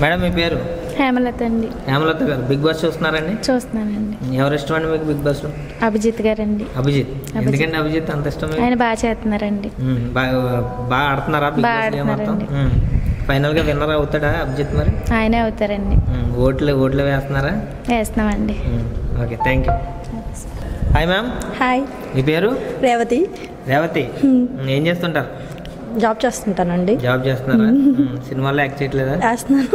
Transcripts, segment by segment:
Madam మీ పేరు హేమలత అండి హేమలత గారు బిగ్ బాస్ చూస్తున్నారండి చూస్తున్నానండి ఎవరు ఇష్టం అండి మీకు బిగ్ బాస్లో అభిజిత్ గారండి అభిజిత్ ఎందుకండి అభిజిత్ అంత ఇష్టం మీకు? ఆయన బాగా చేస్తున్నారండి ఉమ్, బాగా బాగా ఆడుతున్నారా బిగ్ బాగా బాస్ గేమ్ మొత్తం ఆడుతున్నారండి. ఉమ్. ఫైనల్ గా విన్నర్ అవుతాడా అభిజిత్ మరి ఆయనే అవుతారండి ఉమ్, ఓట్లు ఓట్లు వేస్తున్నారా వేస్తున్నామండి um, okay thank you hi ma'am hi మీ పేరు రేవతి రేవతి ఉమ్, ఏం చేస్తుంటారు జాబ్ చేస్తుంటానండి జాబ్ చేస్తున్నారా ఉమ్, సినిమాలో యాక్ట్ చేయట్లేదా వేస్తున్నాను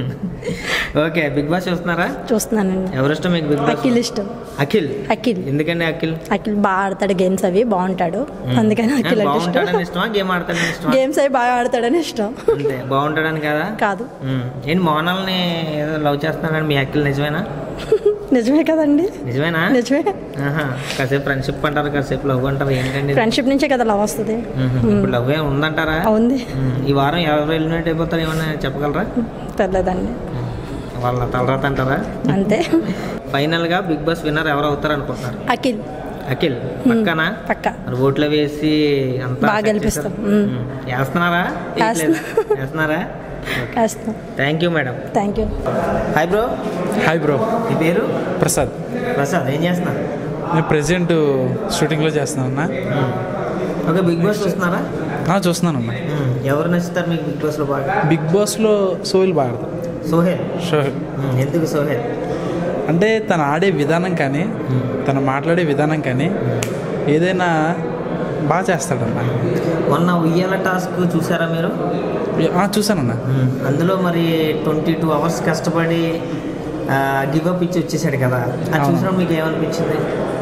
ఓకే బిగ్ బాస్ చూస్తున్నారా చూస్తున్నానండి ఎవరు ఇష్టం మీకు బిగ్ బాస్ అఖిల్ ఇష్టం అఖిల్ అఖిల్ ఎందుకండి అఖిల్ అఖిల్ బాగా ఆడతాడు గేమ్స్ అవి బాగుంటాడు అందుకని అఖిల్ అంటే ఇష్టం బాగుంటాడని ఇష్టమా గేమ్ ఆడతాడని ఇష్టమా గేమ్స్ అవి బాగా ఆడతాడని ఇష్టం అంతే బాగుంటాడని కదా కాదు ఉమ్, ఏంటి మోనాల్ని ఏదో లవ్ చేస్తున్నాడని మీ అఖిల్ నిజమేనా నిజమే కదండి నిజమేనా నిజమే ఆహా, కాసేపు ఫ్రెండ్షిప్ అంటారు కాసేపు లవ్ అంటారు ఏంటండి ఫ్రెండ్షిప్ నుంచే కదా లవ్ వస్తుంది ఉహు, ఇప్పుడు లవ్ ఏం ఉందంటారా ఉంది ఉమ్, ఈ వారం ఎవరు ఎలిమినేట్ అయిపోతారు ఏమన్నా చెప్పగలరా తెలియదండి వాళ్ళ తలరాత అంటారా అంతే ఫైనల్ గా బిగ్ బాస్ విన్నర్ ఎవరు అవుతారు అనుకుంటున్నారు అఖిల్ అఖిల్ పక్కనా పక్క మరి ఓట్లు వేసి అంతా బాగా set గెలిపిస్తాం. చేశారు? ఉమ్. ఉమ్. వేస్తున్నారా వేయట్లేదా? వేస్తున్నారా వేస్తాం thank you madam thank you hi bro hi bro మీ పేరు ప్రసాద్ ప్రసాద్ ఏం చేస్తున్నారు నేను ప్రెసెంట్ షూటింగ్లో చేస్తున్నానన్నా ఓకే బిగ్ బాస్ చూస్తున్నారా ఆ, చూస్తున్నానన్నా ఉమ్, ఎవరు నచ్చుతారు మీకు బిగ్ బాస్లో బాగా బిగ్ బాస్లో సోహిల్ బాగా ఆడతాడు సోహెల్ సోహిల్ ఉమ్, ఎందుకు సోహెల్ అంటే తను ఆడే విధానం కానీ తను మాట్లాడే విధానం కానీ ఏదైనా బాగా చేస్తాడన్న మొన్న ఉయ్యాల టాస్క్ చూసారా మీరు ఆ, చూశానన్నా ఉమ్, అందులో మరి ట్వంటీ టూ అవర్స్ కష్టపడి గివ్ అప్ ఇచ్చి వచ్చేసాడు కదా అది అవును. చూసినప్పుడు మీకు ఏమనిపించింది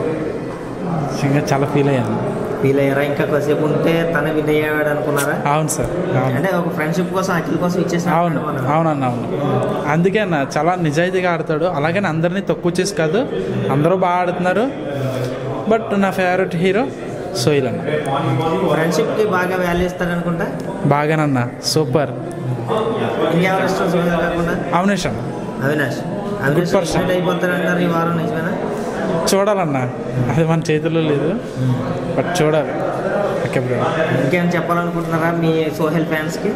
ఇంకా చాలా ఫీల్ అయ్యాను ఫీల్ అయ్యారా ఇంకా కాసేపు ఉంటే తన విన్ అయ్యాడు అనుకున్నారా అవును సార్ అవును అంటే ఒక ఫ్రెండ్షిప్ కోసం అఖిల్ కోసం ఇచ్చేసాడు అవును అవునన్న అవును అందుకే అన్న చాలా నిజాయితీగా ఆడతాడు అలాగని అందరినీ తక్కువ చేసి కాదు అందరూ బాగా ఆడుతున్నారు బట్ నా ఫేవరెట్ హీరో సోహిల్ అన్న ఫ్రెండ్షిప్ కి బాగా వాల్యూ ఇస్తాడు అనుకుంటా బాగానన్న సూపర్ ఇంకెవరు ఇష్టం సోహెల్ కాకుండా అవునేష్ అన్న అవినాష్ అవినాష్ person. ఎలిమినేట్ అయిపోతాడంటారు ఈ వారం నిజమేనా చూడాలన్నా అది మన చేతుల్లో లేదు బట్ చూడాలి ఓకే బ్రో ఇంకేం చెప్పాలనుకుంటున్నారా మీ సోహెల్ ఫ్యాన్స్కి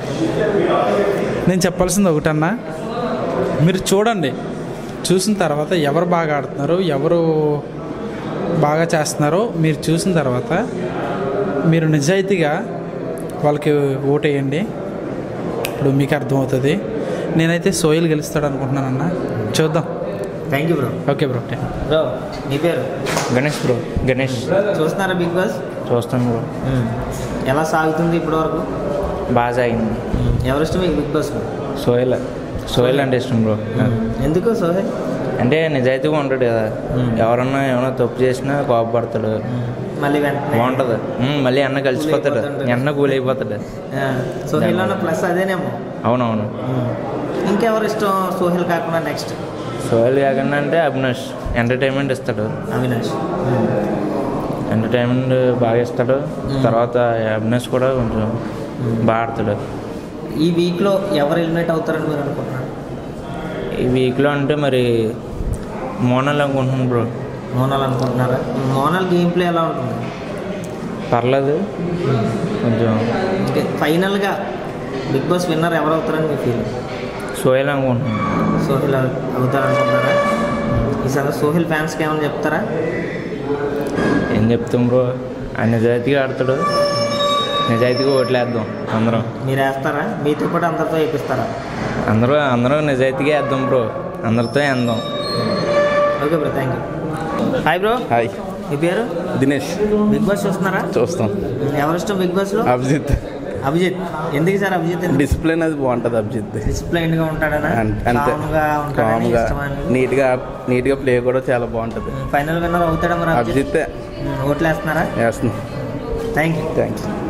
నేను చెప్పాల్సింది ఒకటన్నా మీరు చూడండి చూసిన తర్వాత ఎవరు బాగా ఆడుతున్నారు ఎవరు బాగా చేస్తున్నారో మీరు చూసిన తర్వాత మీరు నిజాయితీగా వాళ్ళకి ఓటేయండి ఇప్పుడు మీకు అర్థమవుతుంది నేనైతే సోయిల్ గెలుస్తాడు అనుకుంటున్నానన్న చూద్దాం thank you bro okay bro bro మీ పేరు గణేష్ బ్రో గణేష్ చూస్తున్నారా బిగ్ బాస్ చూస్తాను బ్రో ఎలా సాగుతుంది ఇప్పటి వరకు బాగా సాగింది ఎవరు ఇష్టం మీకు బిగ్ బాస్ సోయల్ సోయల్ అంటే ఇష్టం బ్రో ఎందుకు సోహెల్ అంటే నిజాయితీగా ఉంటాడు కదా ఎవరన్నా ఏమైనా తప్పు చేసినా కోపపడతాడు మళ్ళీ వెంటనే బాగుంటుంది ఉమ్, మళ్ళీ అన్న కలిసిపోతాడు అయిపోతుంటాడు. అన్న కూల్ అయిపోతాడు సోహెల్ ఉన్న ప్లస్ అదేనేమో అవునవును ఇంకెవరు ఇష్టం సోహెల్ కాకుండా నెక్స్ట్ సోయల్ కాకుండా అంటే అవినాష్ ఎంటర్టైన్మెంట్ ఇస్తాడు అవినాష్ ఎంటర్టైన్మెంట్ బాగా ఇస్తాడు తర్వాత అవినాష్ కూడా కొంచెం బాగా ఆడతాడు ఈ వీక్లో ఎవరు ఎలిమినేట్ అవుతారని మీరు అనుకుంటున్నారు ఈ వీక్లో అంటే మరి మోనల్ అనుకుంటున్నాను బ్రో మోనాల్ అనుకుంటున్నారా మోనాల్ గేమ్ ప్లే ఎలా ఉంటుంది పర్లేదు కొంచెం ఓకే ఫైనల్గా బిగ్ బాస్ విన్నర్ ఎవరు అవుతారని మీ ఫీల్ సోయల్ అనుకుంటున్నాను సోహిల్ అవుతారనుకుంటున్నారా ఈసారి సోహిల్ ఫ్యాన్స్కి ఏమైనా చెప్తారా ఏం చెప్తాం బ్రో ఆయన నిజాయితీగా ఆడతాడు నిజాయితీగా ఓట్లేద్దాం అందరం మీరు వేస్తారా మీతో కూడా అందరితో వేపిస్తారా అందరూ అందరూ నిజాయితీగా వేద్దాం బ్రో అందరితో వేద్దాం okay bro thank you hi bro hi మీ పేరు దినేష్ బిగ్ బాస్ చూస్తున్నారా చూస్తాం ఎవరు ఇష్టం బిగ్ బాస్లో అభిజిత్ అభిజిత్ ఎందుకు సార్ అభిజిత్ ఎందుకు డిసిప్లిన్ అది బాగుంటుంది అభిజిత్ డిసిప్లైన్ గా ఉంటాడనా అం- అంతే కామ్గా ఉంటాడని కామ్గా ఇష్టమని నీట్గా నీట్గా ప్లే కూడా చాలా బాగుంటుంది ఫైనల్ విన్నర్ అవుతాడా మరి అభిజిత్ అభిజిత్ ఉమ్, ఓట్లు వేస్తున్నారా వేస్తుంది థ్యాంక్ యూ థ్యాంక్స్